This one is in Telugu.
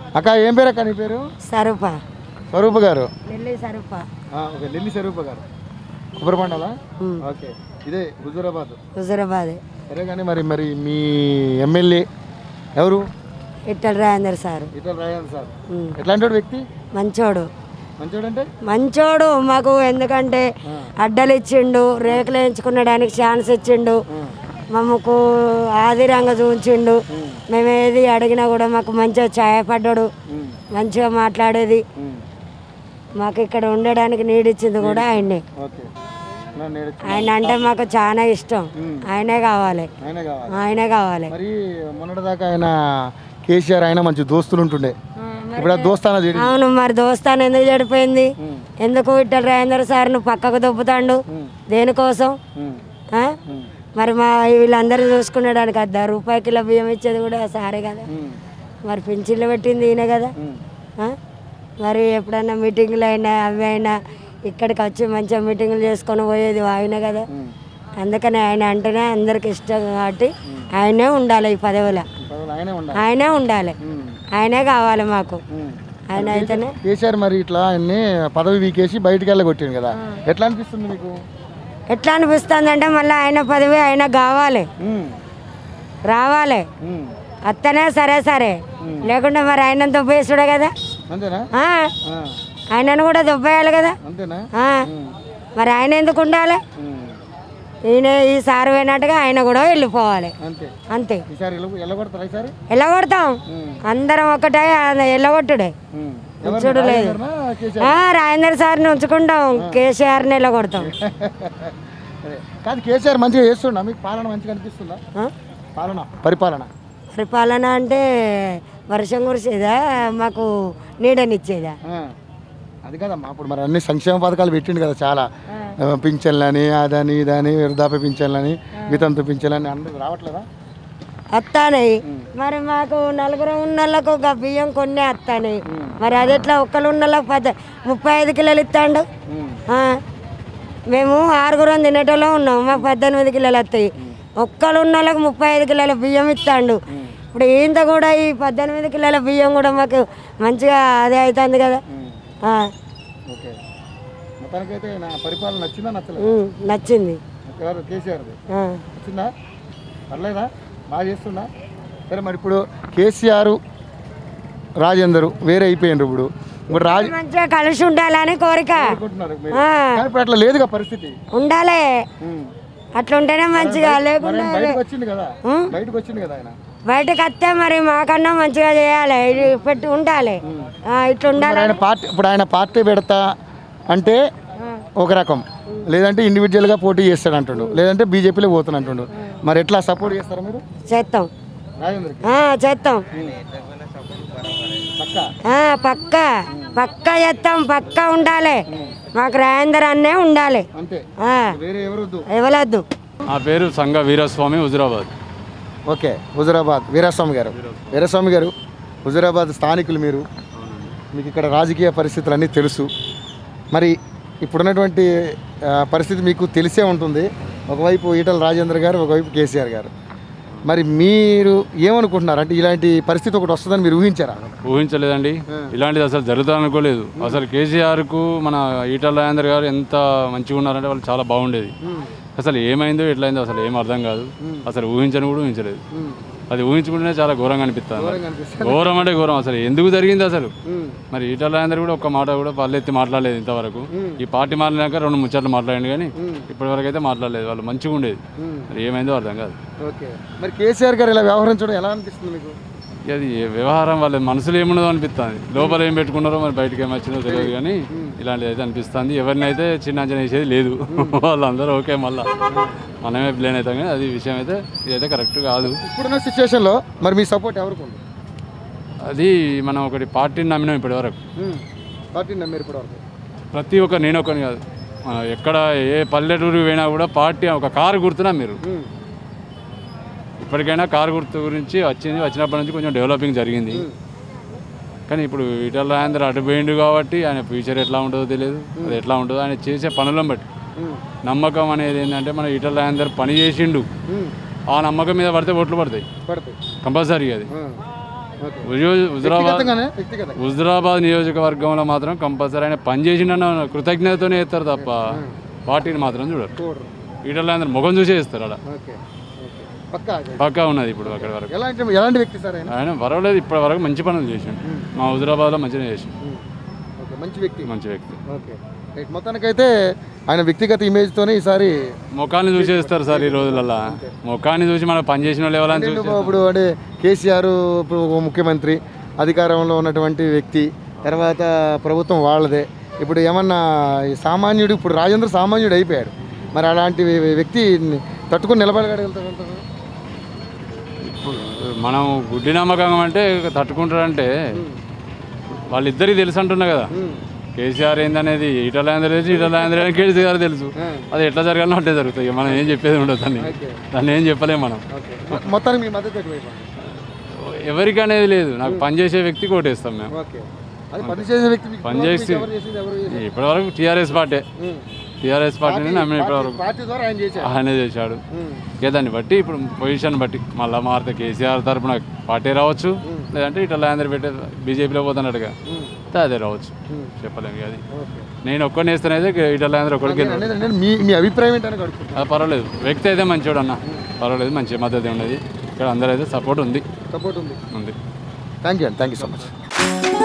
అక్క ఏం పేరు అక్క నీ పేరు సరుప స్వరూప గారు నెల్లి సరుప ఆ, ఓకే నెల్లి స్వరూప గారు కొబ్బరి మండలా ఓకే ఇదే హుజూరాబాద్ హుజురాబాద్ సరే కానీ మరి మరి మీ ఎమ్మెల్యే ఎవరు ఇట్టల రాజేందర్ సారు ఇటల్ రాయన్ సార్ ఉమ్. ఎట్లాంటి వాడు వ్యక్తి మంచోడు మంచోడంటే మంచోడు మాకు ఎందుకంటే అడ్డలు ఇచ్చిండు రేకులు వేయించుకునడానికి ఛాన్స్ ఇచ్చిండు మమ్మకు ఆదిరంగా చూపించిండు మేము ఏది అడిగినా కూడా మాకు మంచిగా ఛాయపడ్డాడు మంచిగా మాట్లాడేది మాకు ఇక్కడ ఉండడానికి నీడిచ్చింది కూడా ఆయన్నే ఓకే నన్ను నేర్చు ఆయన అంటే మాకు చాలా ఇష్టం ఆయనే కావాలి ఆయనే కావాలి ఆయనే కావాలి మరి మొన్నటిదాకా ఆయన కేసీఆర్ ఆయన మంచి దోస్తులు ఉంటుండే ఇప్పుడు ఆ దోస్తానా చెడి అవును మరి దోస్తాను ఎందుకు చెడిపోయింది ఎందుకు ఇట్ట రాజేంద్ర సార్ నువ్వు పక్కకు దొబ్బుతాండు దేనికోసం ఆ? మరి మా వీళ్ళందరూ చూసుకునేడానికి అద్దా రూపాయి కిలో బియ్యం ఇచ్చేది కూడా సారే కదా మరి పింఛన్లు పెట్టింది ఈయన కదా ఆ? మరి ఎప్పుడన్నా మీటింగ్లు అయినా అవి అయినా ఇక్కడికి వచ్చి మంచిగా మీటింగ్లు చేసుకొని పోయేది ఆయన కదా అందుకని ఆయన అంటేనే అందరికి ఇష్టం కాబట్టి ఆయనే ఉండాలి ఈ పదవిలో ఆయనే ఉండాలి ఆయనే ఉండాలి ఆయనే కావాలి మాకు ఆయన అయితేనే కేసీఆర్ మరి ఇట్లా ఆయన్ని పదవి వీకేసి బయటికి వెళ్ళగొట్టింది కదా ఎట్లా అనిపిస్తుంది మీకు ఎట్లా అనిపిస్తుంది అంటే మళ్ళీ ఆయన పదవి ఆయన కావాలి ఉమ్, రావాలి ఉమ్. అత్తనే సరే సరే లేకుంటే మరి ఆయన దుబ్బేసుడే కదా అంతేనా ఆ, ఆ, ఆయనను కూడా దుబ్బేయాలి కదా అంతేనా ఆ, మరి ఆయన ఎందుకు ఉండాలి ఉమ్, ఈయన ఈ సారు పోయినట్టుగా ఆయన కూడా వెళ్ళిపోవాలి అంతే అంతే ఈసారి ఎల్ల ఎల్లగొడతారా ఈసారి ఎలా కొడతాం అందరం ఒకటే ఎల్లగొట్టుడే ఉమ్. ఉంచుడు లేదు ఎవరినా కేసీఆర్ ఆ, రాజేందర్ సార్ని ఉంచుకుంటాం కేసీఆర్ని ఎల్లగొడతాం అదే. కాదు కేసీఆర్ మంచిగా చేస్తుండా మీకు పాలన మంచిగా అనిపిస్తుందా ఆ? పాలన పరిపాలన పరిపాలన అంటే వర్షం కురిసేదా మాకు నీడనిచ్చేదా ఆ. అది కదమ్మా అప్పుడు మరి అన్ని సంక్షేమ పథకాలు పెట్టిండు కదా చాలా ఆ, పింఛన్లని అదని ఇదని వృద్ధాప్య పింఛన్లని వితంతు పింఛన్లని అందరూ రావట్లేదా వస్తానయి మరి మాకు నలుగురు ఉన్నోళ్ళకు ఒక బియ్యం కొన్ని వస్తానయి మరి అది ఎట్లా ఒక్కరు ఉన్నోళ్ళకి పద ముప్పై ఐదు కిలోలు ఇస్తాండు ఆ. మేము ఆరుగురం తినేటోళ్ళం ఉన్నాం మాకు పద్దెనిమిది కిలోలు వస్తాయి ఒక్కరు ఉన్న వాళ్ళకి ముప్పై ఐదు కిలోల బియ్యం ఇస్తాండు ఇప్పుడు ఇంత కూడా ఈ పద్దెనిమిది కిలోల బియ్యం కూడా మాకు మంచిగా అదే అవుతుంది కదా ఆ. ఓకే మొత్తానికైతే నా పరిపాలన నచ్చిందా నచ్చలేదు ఉమ్, నచ్చింది ఎవరు కేసీఆర్ది ఆ. నచ్చిందా పర్లేదా బాగా చేస్తుందా సరే మరి ఇప్పుడు కేసీఆర్ రాజేందరు వేరే అయిపోయినారు ఇప్పుడు ఇప్పుడు రాజ మంచిగా కలిసి ఉండాలని కోరిక అనుకుంటున్నారు మీరు ఆ. కానీ ఇప్పుడు అట్లా లేదుగా పరిస్థితి ఉండాలి ఉమ్. అట్లుంటేనే మంచిగా మరి లేకుండా ఆయన బయటకు వచ్చింది కదా ఉమ్. బయటకు వచ్చింది కదా ఆయన బయటకు వస్తే మరి మాకన్నా మంచిగా చేయాలి ఇది పెట్టి ఉండాలి ఆ, ఇట్లా ఉండాలి మరి ఆయన పార్టీ ఇప్పుడు ఆయన పార్టీ పెడతా అంటే ఒక రకం లేదంటే ఇండివిజువల్గా పోటీ చేస్తాడు అంటుండు లేదంటే బీజేపీలో పోతాను అంటుండు మరి ఎట్లా సపోర్ట్ చేస్తారా మీరు చేస్తాం రాజేంద్రకి ఆ, చేస్తాం పక్క ఆ, పక్క పక్క చేస్తాం పక్క ఉండాలి మాకు రాజేందర్ అన్నే ఉండాలి అంతే ఆ, వేరే ఎవరు వద్దు ఇవ్వలొద్దు నా పేరు సంగ వీరస్వామి హుజురాబాద్ ఓకే హుజురాబాద్ వీరస్వామి గారు వీరస్వామి గారు హుజురాబాద్ స్థానికులు మీరు మీకు ఇక్కడ రాజకీయ పరిస్థితులు అన్నీ తెలుసు మరి ఇప్పుడున్నటువంటి ఆ, పరిస్థితి మీకు తెలిసే ఉంటుంది ఒకవైపు ఈటల రాజేంద్ర గారు ఒకవైపు కేసీఆర్ గారు మరి మీరు ఏమనుకుంటున్నారు అంటే ఇలాంటి పరిస్థితి ఒకటి వస్తుందని మీరు ఊహించారా ఊహించలేదండి ఇలాంటిది అసలు జరుగుతుంది అనుకోలేదు అసలు కేసీఆర్కు మన ఈటల రాజేందర్ గారు ఎంత మంచిగా ఉన్నారంటే వాళ్ళు చాలా బాగుండేది అసలు ఏమైందో ఎట్లయిందో అసలు ఏం అర్థం కాదు అసలు ఊహించని కూడా ఊహించలేదు అది ఊహించుకుంటేనే చాలా ఘోరంగా అనిపిస్తుంది ఘోరం అంటే ఘోరం అసలు ఎందుకు జరిగింది అసలు మరి ఈటల రాజేందర్ కూడా ఒక్క మాట కూడా పల్లెత్తి మాట్లాడలేదు ఇంతవరకు ఈ పార్టీ మాట్లాడాక రెండు ముచ్చట్లు మాట్లాడండి కానీ ఇప్పటివరకు అయితే మాట్లాడలేదు వాళ్ళు మంచిగా ఉండేది మరి ఏమైందో అర్థం కాదు ఓకే మరి కేసీఆర్ గారు ఇలా వ్యవహరించడం ఎలా అనిపిస్తుంది మీకు ఇక అది ఏ వ్యవహారం వాళ్ళ మనసులో ఏమున్నదో అనిపిస్తుంది లోపల ఏం పెట్టుకున్నారో మరి బయటకి ఏం వచ్చిందో తెలియదు కానీ ఇలాంటిది అయితే అనిపిస్తుంది ఎవరినైతే చిన్న అంచనా వేసేది లేదు వాళ్ళందరూ ఓకే మళ్ళా మనమే ప్లేన్ అవుతాం కానీ అది విషయం అయితే ఇదైతే కరెక్ట్ కాదు ఇప్పుడున్న సిచ్యువేషన్లో మరి మీ సపోర్ట్ ఎవరికి ఉంది అది మనం ఒకటి పార్టీని నమ్మినాం ఇప్పటి వరకు పార్టీ నమ్మారు ఇప్పటివరకు ప్రతి ఒక్క నేను ఒకని కాదు మనం ఎక్కడ ఏ పల్లెటూరు పోయినా కూడా పార్టీ ఒక కారు గుర్తున్నా మీరు ఇప్పటికైనా కారు గుర్తు గురించి వచ్చింది వచ్చినప్పటి నుంచి కొంచెం డెవలపింగ్ జరిగింది కానీ ఇప్పుడు ఈటల రాజేందర్ అటు పోయిండు కాబట్టి ఆయన ఫ్యూచర్ ఎట్లా ఉంటుందో తెలియదు అది ఎట్లా ఉంటుందో ఆయన చేసే పనులను బట్టి నమ్మకం అనేది ఏంటంటే మన ఈటల రాజేందర్ పని చేసిండు ఆ నమ్మకం మీద పడితే ఓట్లు పడతాయి పడతాయి కంపల్సరీ అది హుజూ- హుజురాబాద్ వ్యక్తిగతంగానే వ్యక్తిగతంగా హుజురాబాద్ నియోజకవర్గంలో మాత్రం కంపల్సరీ ఆయన పని చేసిండన్న కృతజ్ఞతతోనే చేస్తారు తప్ప పార్టీని మాత్రం చూడరు చూడరు వీటిల్లో అందరు ముఖం చూసే ఇస్తారు అలా ఓకే ఓకే పక్కా పక్కా ఉన్నది ఇప్పుడు అక్కడి వరకు ఎలాంటి ఎలాంటి వ్యక్తి సార్ ఆయన ఆయన పర్వాలేదు ఇప్పటి వరకు మంచి పనులు చేసిండు మా హుజురాబాద్లో మంచిగా చేసిండు ఓకే మంచి వ్యక్తి మంచి వ్యక్తి ఓకే రైట్ మొత్తానికైతే ఆయన వ్యక్తిగత ఇమేజ్తోనే ఈసారి ముఖాన్ని చూసేస్తారు సార్ ఈ రోజులల్లో ముఖాన్ని చూసి మనం పని చేసిన వాళ్ళు ఎవరైనా చూసి ఇప్పుడు- ఇప్పుడు అంటే కేసీఆర్ ఇప్పుడు ఒక ముఖ్యమంత్రి అధికారంలో ఉన్నటువంటి వ్యక్తి తర్వాత ప్రభుత్వం వాళ్ళదే ఇప్పుడు ఏమన్నా ఈ సామాన్యుడు ఇప్పుడు రాజేంద్ర సామాన్యుడు అయిపోయాడు మరి అలాంటి వ్యక్తి తట్టుకుని నిలబడగలుగుతాడు మనం గుడ్డి నమ్మకం అంటే తట్టుకుంటారంటే వాళ్ళిద్దరికి తెలుసు అంటున్నా కదా కేసీఆర్ ఏందనేది ఈటల ఆంధ్ర తెలుసు ఈటల ఆంధ్ర కేసీఆర్ తెలుసు అది ఎట్లా జరగాలో అట్టే జరుగుతాయి ఇక మనం ఏం చెప్పేది ఉండదు దాన్ని దాన్ని ఏం చెప్పలేము మనం ఓకే మొత్తానికి మీ మద్దతు ఎటువైపు ఎవరికి అనేది లేదు నాకు పనిచేసే వ్యక్తి కోటేస్తాం మేము ఓకే అది పని చేసే వ్యక్తి మీకు పని చేసి ఎవరు చేసింది ఎవరు చేసింది? ఇప్పటివరకు టీఆర్ఎస్ పార్టీ టీఆర్ఎస్ పార్టీని నమ్మిన ఇప్పటివరకు పార్టీ ద్వారా ఆయన చేశారు ఆయనే చేశాడు ఇక దాన్ని బట్టి ఇప్పుడు పొజిషన్ బట్టి మళ్ళా మారితే కేసీఆర్ తరపున పార్టీ రావచ్చు లేదంటే ఇట్లా ఆంధ్ర పెట్టే బీజేపీలో పోతున్నట్టుగా అదే రావచ్చు చెప్పలేము ఇక అది ఓకే నేను ఒక్కడిని వేస్తేనైతే ఇట్లా ఆంధ్ర ఒక్కడికి నేను అనేది నేను మీ మీ అభిప్రాయం ఏంటని అడుగుతున్నాను అది పర్వాలేదు వ్యక్తి అయితే మంచోడు అన్న పర్వాలేదు మంచి మద్దతు ఉన్నది ఇక్కడ అందరూ అయితే సపోర్ట్ ఉంది సపోర్ట్ ఉంది ఉంది థ్యాంక్ యూ అండి థ్యాంక్ యూ సో మచ్